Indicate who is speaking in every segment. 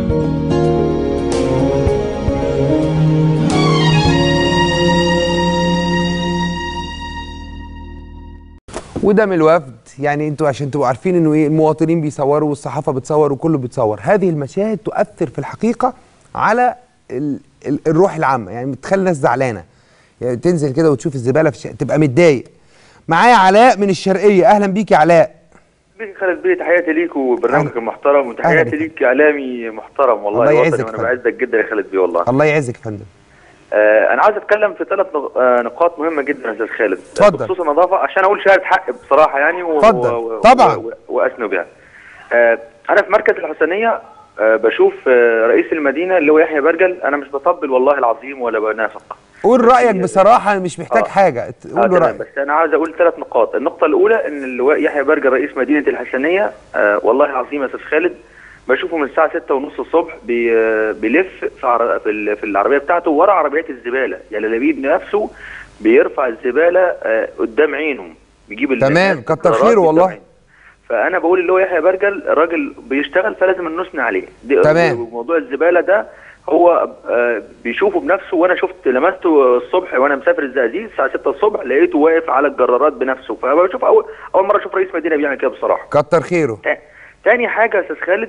Speaker 1: وده من الوفد يعني انتوا عشان تبقوا عارفين انه ايه المواطنين بيصوروا والصحافه بتصور وكله بيتصور هذه المشاهد تؤثر في الحقيقه على ال ال الروح العامه يعني بتخلي الناس زعلانه يعني تنزل كده وتشوف الزباله في الشارع تبقى متضايق معايا علاء من الشرقيه اهلا بيك يا علاء
Speaker 2: بيك خالد بيه تحياتي ليك وبرنامجك
Speaker 1: أهلا.
Speaker 2: المحترم
Speaker 1: أهلا
Speaker 2: وتحياتي
Speaker 1: بيك.
Speaker 2: ليك اعلامي محترم والله
Speaker 1: الله
Speaker 2: وطني
Speaker 1: يعزك
Speaker 2: وانا
Speaker 1: فندم.
Speaker 2: بعزك جدا يا خالد بيه والله
Speaker 1: الله يعزك يا فندم
Speaker 2: آه انا عاوز اتكلم في ثلاث نق- آه، نقاط مهمه جدا يا استاذ خالد
Speaker 1: اتفضل.
Speaker 2: بخصوص النظافه عشان اقول شهاده حق بصراحه يعني و...
Speaker 1: اتفضل.
Speaker 2: و... و...
Speaker 1: طبعا.
Speaker 2: و... واثنوا بها آه انا في مركز الحسينيه آه بشوف آه رئيس المدينه اللي هو يحيى برجل انا مش بطبل والله العظيم ولا بنافق
Speaker 1: قول رايك بصراحه انا مش محتاج
Speaker 2: آه.
Speaker 1: حاجه
Speaker 2: آه
Speaker 1: قول له
Speaker 2: تمام
Speaker 1: رايك
Speaker 2: بس انا عاوز اقول ثلاث نقاط النقطه الاولى ان اللواء يحيى برجر رئيس مدينه الحسنيه آه والله العظيم يا استاذ خالد بشوفه من الساعه 6 ونص الصبح بي آه بيلف في, عر... في, ال... في العربيه بتاعته ورا عربيات الزباله يعني لبيب نفسه بيرفع الزباله آه قدام عينهم بيجيب ال-
Speaker 1: تمام،
Speaker 2: الناس
Speaker 1: كتر
Speaker 2: قرارات
Speaker 1: خيره
Speaker 2: قدام
Speaker 1: والله.
Speaker 2: عينهم. فانا بقول اللي هو يحيى برجل راجل بيشتغل فلازم نثني عليه دي-
Speaker 1: تمام.
Speaker 2: موضوع الزباله ده هو آه، بيشوفه بنفسه وانا شفت لمسته الصبح وانا مسافر الزقازيق الساعه 6 الصبح لقيته واقف على الجرارات بنفسه فبشوف اول اول مره اشوف رئيس مدينه بيعمل كده بصراحه
Speaker 1: كتر خيره
Speaker 2: تا- تاني حاجه يا استاذ خالد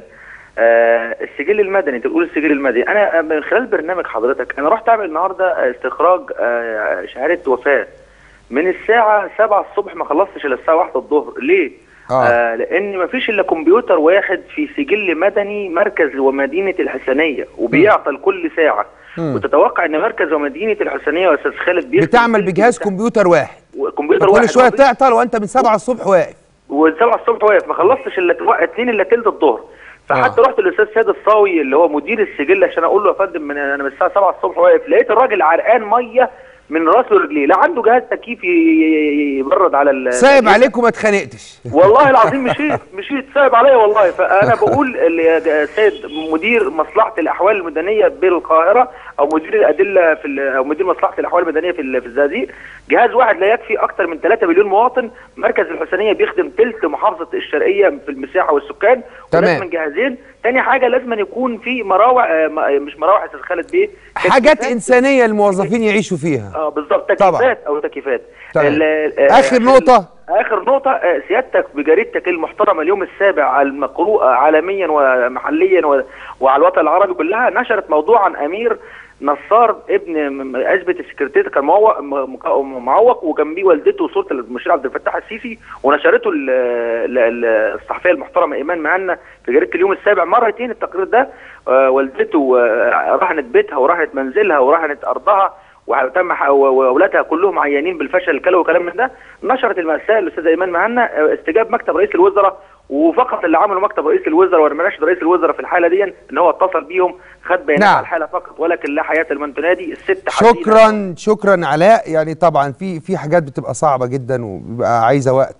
Speaker 2: آه السجل المدني انت بتقول السجل المدني انا آه، من خلال برنامج حضرتك انا رحت اعمل النهارده استخراج آه شهاده وفاه من الساعه 7 الصبح ما خلصتش الا الساعه 1 الظهر ليه
Speaker 1: آه.
Speaker 2: آه لان ما فيش الا كمبيوتر واحد في سجل مدني مركز ومدينه الحسنيه وبيعطل كل ساعه
Speaker 1: مم.
Speaker 2: وتتوقع ان مركز ومدينه الحسنيه يا استاذ خالد بيخدم
Speaker 1: بتعمل
Speaker 2: كل
Speaker 1: بجهاز
Speaker 2: بتاع-
Speaker 1: كمبيوتر واحد
Speaker 2: كمبيوتر
Speaker 1: كل
Speaker 2: واحد
Speaker 1: شويه
Speaker 2: وظيفة.
Speaker 1: تعطل وانت من 7 الصبح واقف
Speaker 2: والسبعة الصبح واقف ما خلصتش الا توا- اتنين الا تلت الظهر فحتى
Speaker 1: آه.
Speaker 2: رحت للاستاذ سيد الصاوي اللي هو مدير السجل عشان اقول له يا فندم من انا من الساعه 7 الصبح واقف لقيت الراجل عرقان ميه من راسه لرجليه لا عنده جهاز تكييف ي- ي- يبرد على ال
Speaker 1: سايب عليك وما اتخانقتش
Speaker 2: والله العظيم مشيت مشيت صعب عليا والله فانا بقول السيد مدير مصلحه الاحوال المدنيه بالقاهره او مدير الادله في ال- او مدير مصلحه الاحوال المدنيه في ال- في الزقازيق جهاز واحد لا يكفي اكثر من 3 مليون مواطن مركز الحسينيه بيخدم ثلث محافظه الشرقيه في المساحه والسكان
Speaker 1: تمام.
Speaker 2: ولازم جهازين تاني حاجه لازم يكون في مراوح آه، م- مش مراوح يا استاذ خالد بيه
Speaker 1: حاجات
Speaker 2: تكييفات.
Speaker 1: انسانيه الموظفين يعيشوا فيها
Speaker 2: اه بالظبط
Speaker 1: طبعا.
Speaker 2: تكييفات او تكييفات
Speaker 1: تمام.
Speaker 2: ال- آه،
Speaker 1: آخر نقطة.
Speaker 2: اخر نقطه آه، سيادتك بجريدتك المحترمه اليوم السابع المقروءه عالميا ومحليا و- وعلى الوطن العربي كلها نشرت موضوع عن امير نصار ابن م- م- عزبه السكرتير كان معوق م- م- معوق وجنبيه والدته وصوره المشير عبد الفتاح السيسي ونشرته ال- ال- ال- الصحفيه المحترمه ايمان معنا في جريده اليوم السابع مرتين التقرير ده آه، والدته آه، رهنت بيتها ورهنت منزلها ورهنت ارضها وتم ح- و- واولادها كلهم عيانين بالفشل الكلوي وكلام من ده نشرت المأساة الاستاذه ايمان معنا آه، استجاب مكتب رئيس الوزراء وفقط اللي عمله مكتب رئيس الوزراء ورمناشد رئيس الوزراء في الحاله دي ان هو اتصل بيهم خد بيانات
Speaker 1: نعم.
Speaker 2: على الحاله فقط ولكن لا حياه لمن تنادي الست حزينة.
Speaker 1: شكرا شكرا علاء يعني طبعا في في حاجات بتبقى صعبه جدا وبيبقى عايزه وقت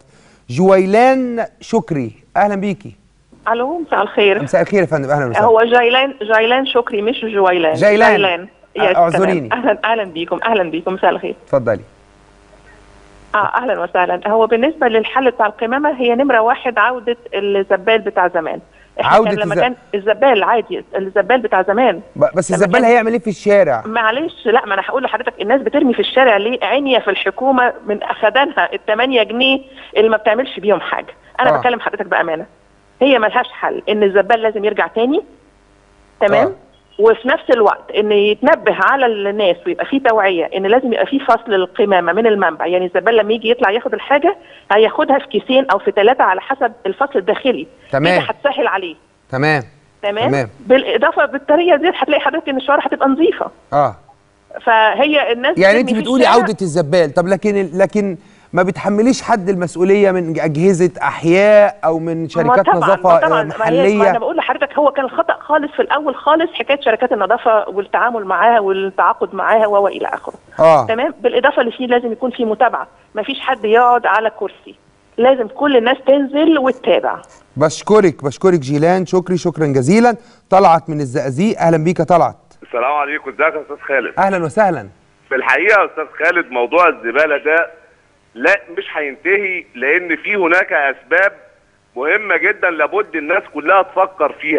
Speaker 1: جويلان شكري اهلا بيكي
Speaker 3: الو مساء الخير
Speaker 1: مساء الخير يا فندم اهلا وسهلا
Speaker 3: هو جايلان جايلان شكري مش جويلان
Speaker 1: جيلان.
Speaker 3: جايلان يس،
Speaker 1: اعذريني.
Speaker 3: تمام. اهلا اهلا بيكم اهلا بيكم مساء الخير
Speaker 1: اتفضلي
Speaker 3: اه اهلا وسهلا هو بالنسبه للحل بتاع القمامه هي نمره واحد عوده الزبال بتاع زمان إحنا
Speaker 1: عودة
Speaker 3: كان لما
Speaker 1: الز-
Speaker 3: كان الزبال عادي الزبال بتاع زمان
Speaker 1: ب- بس
Speaker 3: لما
Speaker 1: الزبال
Speaker 3: كان-
Speaker 1: هيعمل ايه في الشارع
Speaker 3: معلش لا ما انا هقول لحضرتك الناس بترمي في الشارع ليه عينيا في الحكومه من اخدانها ال 8 جنيه اللي ما بتعملش بيهم حاجه انا
Speaker 1: آه.
Speaker 3: آه. بكلم حضرتك بامانه هي ملهاش حل ان الزبال لازم يرجع تاني تمام
Speaker 1: آه.
Speaker 3: آه. وفي نفس الوقت ان يتنبه على الناس ويبقى في توعيه ان لازم يبقى في فصل القمامه من المنبع يعني الزبال لما يجي يطلع ياخد الحاجه هياخدها في كيسين او في ثلاثه على حسب الفصل الداخلي
Speaker 1: تمام.
Speaker 3: كده هتسهل عليه
Speaker 1: تمام
Speaker 3: تمام,
Speaker 1: تمام.
Speaker 3: بالاضافه بالطريقه دي هتلاقي حضرتك ان الشوارع هتبقى نظيفه
Speaker 1: اه
Speaker 3: فهي الناس
Speaker 1: يعني
Speaker 3: بترمي
Speaker 1: انت
Speaker 3: في
Speaker 1: بتقولي
Speaker 3: الشارع.
Speaker 1: عوده الزبال طب لكن لكن ما بتحمليش حد المسؤوليه من اجهزه احياء او من
Speaker 3: ما
Speaker 1: شركات
Speaker 3: طبعاً-
Speaker 1: نظافه
Speaker 3: ما طبعا
Speaker 1: آه،
Speaker 3: ما هي- ما انا
Speaker 1: محليه
Speaker 3: بقول لحضرتك هو كان الخطا خالص في الاول خالص حكايه شركات النظافه والتعامل معاها والتعاقد معاها و الى اخره
Speaker 1: اه
Speaker 3: تمام بالاضافه لفيه لازم يكون في متابعه ما فيش حد يقعد على كرسي لازم كل الناس تنزل وتتابع
Speaker 1: بشكرك بشكرك جيلان شكري شكرا جزيلا طلعت من الزقازيق اهلا بيك يا طلعت
Speaker 4: السلام عليكم ازيك يا استاذ خالد
Speaker 1: اهلا وسهلا
Speaker 4: في الحقيقه يا استاذ خالد موضوع الزباله ده لا مش هينتهي لان في هناك اسباب مهمه جدا لابد الناس كلها تفكر فيها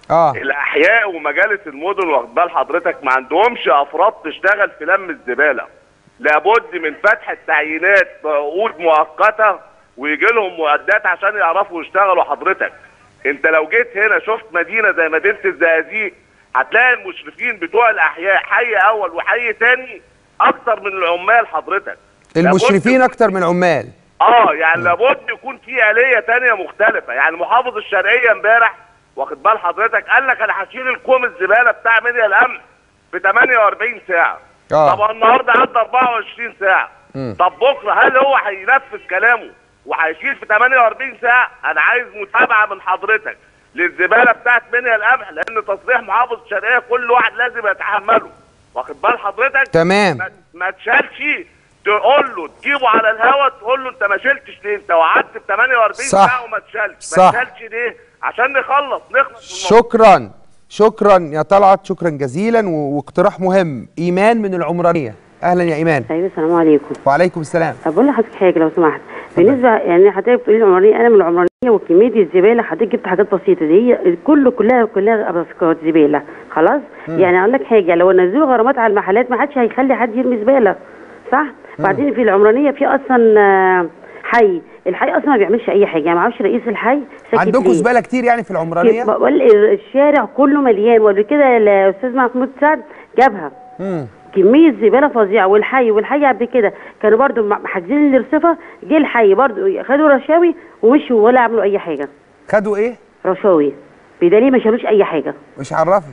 Speaker 1: اه
Speaker 4: الاحياء ومجالس المدن واخد بال حضرتك ما عندهمش افراد تشتغل في لم الزباله لابد من فتح التعيينات بعقود مؤقته ويجي لهم معدات عشان يعرفوا يشتغلوا حضرتك انت لو جيت هنا شفت مدينه زي مدينه الزقازيق هتلاقي المشرفين بتوع الاحياء حي اول وحي تاني اكتر من العمال حضرتك
Speaker 1: المشرفين
Speaker 4: لابد-
Speaker 1: اكتر من العمال
Speaker 4: اه يعني لابد يكون في آلية تانية مختلفة يعني محافظ الشرقية امبارح واخد بال حضرتك قال لك انا هشيل الكوم الزبالة بتاع منيا الامن في 48 ساعة
Speaker 1: آه.
Speaker 4: طب النهارده عدى 24 ساعة
Speaker 1: مم.
Speaker 4: طب بكره هل هو هينفذ كلامه وهيشيل في 48 ساعة انا عايز متابعة من حضرتك للزبالة بتاعت منيا القمح لان تصريح محافظ الشرقية كل واحد لازم يتحمله واخد بال حضرتك
Speaker 1: تمام
Speaker 4: ما, ما تشالش تقول له تجيبه على الهوا تقول له انت ما شلتش ليه انت وعدت ب 48
Speaker 1: صح.
Speaker 4: ساعه وما تشالش
Speaker 1: صح.
Speaker 4: ما تشالش ليه عشان نخلص نخلص من الموضوع.
Speaker 1: شكرا شكرا يا طلعت شكرا جزيلا و- واقتراح مهم ايمان من العمرانيه اهلا يا ايمان
Speaker 5: ايوه السلام عليكم
Speaker 1: وعليكم السلام
Speaker 5: طب بقول لحضرتك حاجه لو سمحت بالنسبه يعني حضرتك بتقولي العمرانيه انا من العمرانيه وكميه الزباله حضرتك جبت حاجات بسيطه دي هي كله كلها كلها رصاصات زباله خلاص يعني اقول لك حاجه لو نزلوا غرامات على المحلات ما حدش هيخلي حد يرمي زباله صح بعدين في العمرانيه في اصلا آه، حي الحي اصلا ما بيعملش اي حاجه يعني ما اعرفش رئيس الحي ساكت
Speaker 1: عندكم
Speaker 5: ليه.
Speaker 1: زباله كتير يعني في العمرانيه
Speaker 5: بقول الشارع كله مليان وقبل كده الاستاذ محمود سعد جابها
Speaker 1: مم.
Speaker 5: كميه زباله فظيعه والحي والحي قبل كده كانوا برضو مع- حاجزين الرصفه جه الحي برضو خدوا رشاوي ومشوا ولا عملوا اي حاجه
Speaker 1: خدوا ايه
Speaker 5: رشاوي بدليل ما شالوش اي حاجه
Speaker 1: مش عرفك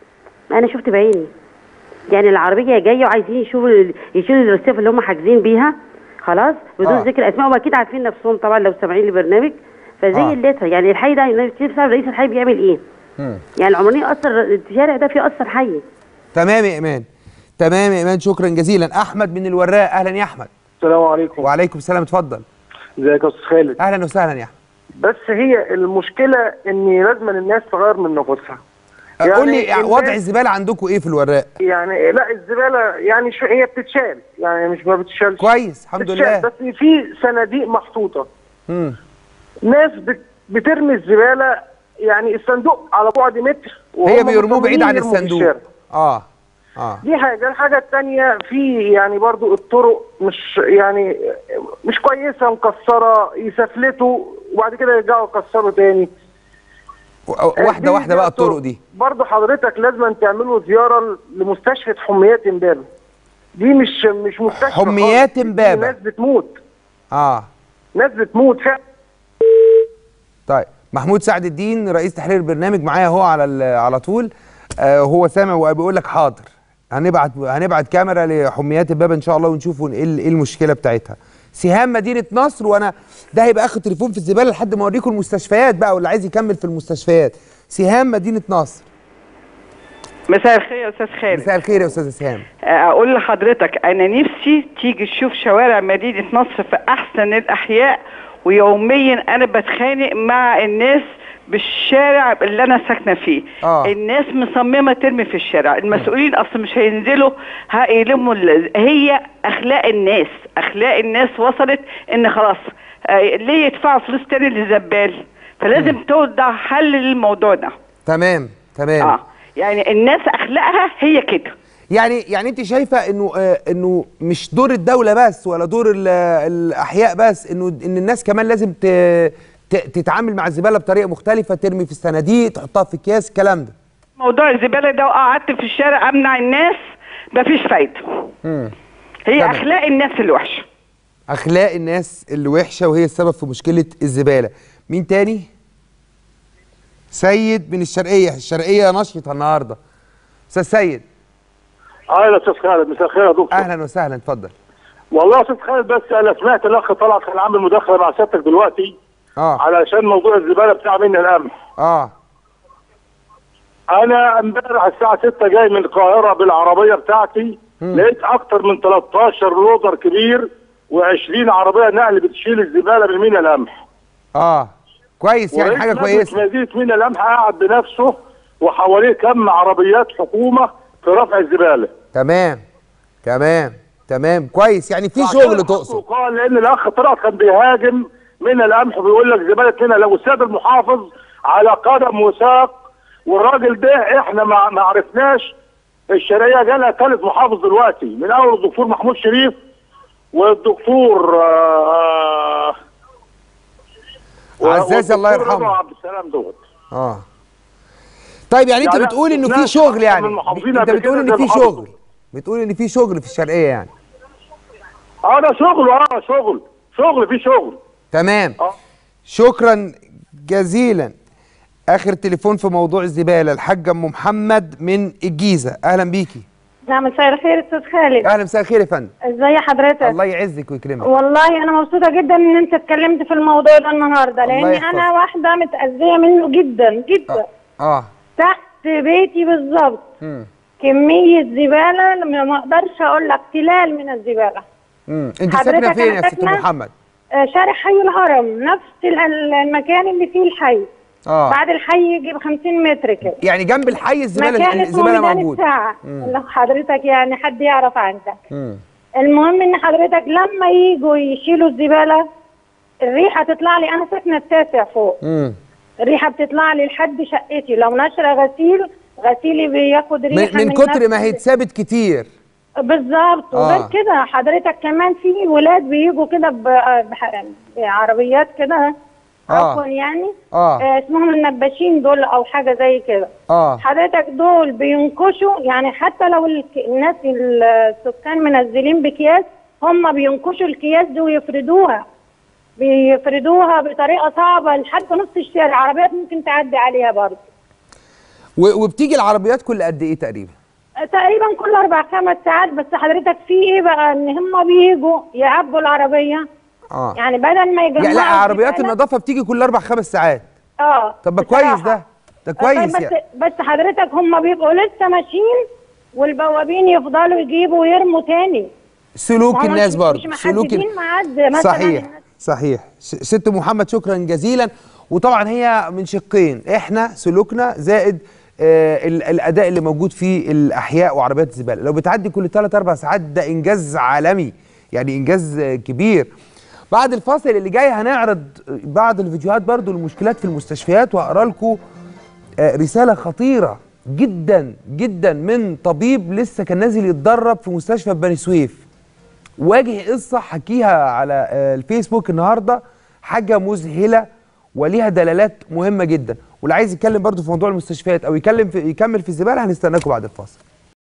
Speaker 5: انا شفت بعيني يعني العربيه جايه وعايزين يشوفوا ال- يشيلوا الرصيف اللي هم حاجزين بيها خلاص بدون
Speaker 1: آه.
Speaker 5: آه. ذكر اسماء واكيد عارفين نفسهم طبعا لو سامعين البرنامج فزي
Speaker 1: آه.
Speaker 5: آه. الليتها يعني الحي ده نفسي بسبب رئيس الحي بيعمل ايه
Speaker 1: مم.
Speaker 5: يعني العمرانيه اثر الشارع ده فيه اثر حي
Speaker 1: تمام يا ايمان تمام يا ايمان شكرا جزيلا احمد من الوراق اهلا يا احمد
Speaker 6: السلام عليكم
Speaker 1: وعليكم السلام اتفضل
Speaker 6: ازيك يا استاذ خالد
Speaker 1: اهلا وسهلا يا احمد
Speaker 6: بس هي المشكله ان لازم الناس تغير من نفوسها
Speaker 1: قول لي
Speaker 6: الناس-
Speaker 1: وضع الزباله عندكم ايه في الوراق
Speaker 6: يعني لا الزباله يعني شو هي بتتشال يعني مش ما بتتشالش
Speaker 1: كويس الحمد
Speaker 6: بتتشال،
Speaker 1: لله
Speaker 6: بس في صناديق محطوطه
Speaker 1: مم.
Speaker 6: ناس بت بترمي الزباله يعني الصندوق على بعد متر
Speaker 1: هي
Speaker 6: وهم
Speaker 1: بيرموه بعيد
Speaker 6: مصممين
Speaker 1: عن
Speaker 6: يرموا في
Speaker 1: الصندوق
Speaker 6: الشارع.
Speaker 1: اه اه
Speaker 6: دي حاجه الحاجه الثانيه في يعني برضو الطرق مش يعني مش كويسه مكسره يسفلتوا وبعد كده يرجعوا يكسروا تاني
Speaker 1: و- واحده
Speaker 6: دي-
Speaker 1: واحده
Speaker 6: دي
Speaker 1: بقى الطرق دي
Speaker 6: برضه حضرتك لازم تعملوا زياره لمستشفى حميات امبابه دي مش مش مستشفى
Speaker 1: حميات
Speaker 6: خالص. دي
Speaker 1: إمبابة.
Speaker 6: ناس بتموت
Speaker 1: اه
Speaker 6: ناس بتموت فعلا
Speaker 1: طيب محمود سعد الدين رئيس تحرير البرنامج معايا هو على ال- على طول آه هو سامع وبيقول لك حاضر هنبعت هنبعت كاميرا لحميات الباب ان شاء الله ونشوفوا ايه ال- إيه المشكله بتاعتها سهام مدينه نصر وانا ده هيبقى اخر تليفون في الزباله لحد ما اوريكم المستشفيات بقى واللي عايز يكمل في المستشفيات سهام مدينه نصر
Speaker 7: مساء الخير يا استاذ خالد
Speaker 1: مساء الخير يا استاذه سهام
Speaker 7: اقول لحضرتك انا نفسي تيجي تشوف شوارع مدينه نصر في احسن الاحياء ويوميا انا بتخانق مع الناس بالشارع اللي انا ساكنه فيه
Speaker 1: آه.
Speaker 7: الناس مصممه ترمي في الشارع المسؤولين اصلا مش هينزلوا هيلموا ال- هي اخلاق الناس اخلاق الناس وصلت ان خلاص آه، ليه يدفعوا فلوس تاني للزبال فلازم توضع حل للموضوع ده
Speaker 1: تمام تمام
Speaker 7: اه يعني الناس اخلاقها هي كده
Speaker 1: يعني يعني انت شايفه انه آه انه مش دور الدوله بس ولا دور ال- الاحياء بس انه ان الناس كمان لازم ت ت تتعامل مع الزباله بطريقه مختلفه ترمي في الصناديق تحطها في اكياس الكلام ده
Speaker 7: موضوع الزباله ده وقعدت في الشارع امنع الناس مفيش فايده
Speaker 1: مم.
Speaker 7: هي
Speaker 1: تمام.
Speaker 7: اخلاق الناس الوحشه
Speaker 1: اخلاق الناس اللي وحشه وهي السبب في مشكله الزباله مين تاني سيد من الشرقيه الشرقيه نشطه النهارده استاذ سيد
Speaker 8: اه يا استاذ خالد مساء الخير يا دكتور
Speaker 1: اهلا وسهلا اتفضل
Speaker 8: والله يا استاذ خالد بس انا سمعت الاخ طلعت كان عامل مداخله مع سيادتك دلوقتي
Speaker 1: اه
Speaker 8: علشان موضوع الزباله بتاع مني القمح
Speaker 1: اه
Speaker 8: انا امبارح الساعه 6 جاي من القاهره بالعربيه بتاعتي لقيت اكتر من 13 لودر كبير و20 عربيه نقل بتشيل الزباله من مينا القمح
Speaker 1: اه كويس يعني
Speaker 8: ورئيس
Speaker 1: حاجه
Speaker 8: مجلس
Speaker 1: كويسه
Speaker 8: مدينه مينا القمح قاعد بنفسه وحواليه كم عربيات حكومه في رفع الزباله
Speaker 1: تمام تمام تمام كويس يعني في
Speaker 8: عشان
Speaker 1: شغل
Speaker 8: الحق
Speaker 1: تقصد
Speaker 8: يقال لان الاخ طلعت كان بيهاجم من القمح وبيقول لك زباله هنا لو السيد المحافظ على قدم وساق والراجل ده احنا ما ما عرفناش الشرعيه جالها ثالث محافظ دلوقتي من اول الدكتور محمود شريف والدكتور آه
Speaker 1: عزازي الله
Speaker 8: والدكتور
Speaker 1: يرحمه.
Speaker 8: رضا عبد السلام دوت
Speaker 1: اه طيب يعني انت
Speaker 8: يعني
Speaker 1: بتقول انه في
Speaker 8: ناس
Speaker 1: شغل
Speaker 8: أكتر
Speaker 1: يعني
Speaker 8: من المحافظين
Speaker 1: انت
Speaker 8: قبل
Speaker 1: بتقول
Speaker 8: كده
Speaker 1: ان
Speaker 8: زي
Speaker 1: في
Speaker 8: المحافظ.
Speaker 1: شغل بتقول ان في شغل في الشرقيه يعني
Speaker 8: اه ده شغل اه شغل شغل في شغل
Speaker 1: تمام
Speaker 8: اه
Speaker 1: شكرا جزيلا اخر تليفون في موضوع الزباله الحاجه ام محمد من الجيزه اهلا بيكي
Speaker 9: نعم مساء الخير استاذ خالد
Speaker 1: اهلا مساء الخير يا فندم
Speaker 9: ازي حضرتك
Speaker 1: الله يعزك ويكرمك
Speaker 9: والله انا مبسوطه جدا ان انت اتكلمت في الموضوع ده النهارده
Speaker 1: الله
Speaker 9: لاني
Speaker 1: يحفظك.
Speaker 9: انا واحده متاذيه منه جدا جدا
Speaker 1: اه
Speaker 9: تحت بيتي بالظبط
Speaker 1: امم
Speaker 9: كميه زباله لما ما اقدرش اقول لك تلال من الزباله
Speaker 1: امم انت
Speaker 9: حضرتك
Speaker 1: ساكنه فين
Speaker 9: أنا
Speaker 1: يا ست
Speaker 9: ساكنة؟
Speaker 1: محمد
Speaker 9: آه، شارع حي الهرم نفس ال- المكان اللي فيه الحي
Speaker 1: اه
Speaker 9: بعد الحي يجي ب 50 متر كده
Speaker 1: يعني جنب الحي الزباله
Speaker 9: مكان اسمه
Speaker 1: الزباله
Speaker 9: ميدان
Speaker 1: موجود
Speaker 9: الساعه
Speaker 1: مم.
Speaker 9: لو حضرتك يعني حد يعرف عنك
Speaker 1: امم
Speaker 9: المهم ان حضرتك لما يجوا يشيلوا الزباله الريحه تطلع لي انا ساكنه التاسع فوق
Speaker 1: امم
Speaker 9: الريحه بتطلع لي لحد شقتي لو نشره غسيل غسيلي بياخد
Speaker 1: من,
Speaker 9: ريحه
Speaker 1: من كتر
Speaker 9: نفس-
Speaker 1: ما هي اتثابت كتير
Speaker 9: بالظبط
Speaker 1: آه.
Speaker 9: وغير كده حضرتك كمان في ولاد بيجوا كده ب- بح- بعربيات كده
Speaker 1: آه.
Speaker 9: عفوا يعني
Speaker 1: آه.
Speaker 9: آه، اسمهم النباشين دول او حاجه زي كده
Speaker 1: اه
Speaker 9: حضرتك دول بينكشوا يعني حتى لو الك- الناس السكان منزلين بكياس هم بينكشوا الكياس دي ويفردوها بيفردوها بطريقه صعبه لحد نص الشارع عربيات ممكن تعدي عليها برضه
Speaker 1: و- وبتيجي العربيات كل قد ايه تقريبا
Speaker 9: تقريبا كل اربع خمس ساعات بس حضرتك في ايه بقى ان هم بيجوا يعبوا العربيه
Speaker 1: اه
Speaker 9: يعني بدل ما يجمعوا
Speaker 1: يعني لا عربيات
Speaker 9: الزبالة-
Speaker 1: النظافه بتيجي كل اربع خمس ساعات
Speaker 9: اه
Speaker 1: طب ما
Speaker 9: بصراحة.
Speaker 1: كويس ده ده كويس
Speaker 9: بس
Speaker 1: يعني
Speaker 9: بس حضرتك هم بيبقوا لسه ماشيين والبوابين يفضلوا يجيبوا ويرموا تاني
Speaker 1: سلوك
Speaker 9: هم
Speaker 1: الناس
Speaker 9: مش-
Speaker 1: برضه
Speaker 9: مش
Speaker 1: سلوك ال-
Speaker 9: محددين ميعاد مثلا
Speaker 1: صحيح صحيح س- ست محمد شكرا جزيلا وطبعا هي من شقين احنا سلوكنا زائد آه ال- الاداء اللي موجود في الاحياء وعربيات الزباله لو بتعدي كل 3 4 ساعات ده انجاز عالمي يعني انجاز آه، كبير بعد الفاصل اللي جاي هنعرض بعض الفيديوهات برضو المشكلات في المستشفيات وهقرا لكم آه، رسالة خطيرة جدا جدا من طبيب لسه كان نازل يتدرب في مستشفى في بني سويف واجه قصة حكيها على آه، الفيسبوك النهاردة حاجة مذهلة وليها دلالات مهمة جدا واللي عايز يتكلم برضو في موضوع المستشفيات او يكلم في يكمل في الزبالة هنستناكم بعد الفاصل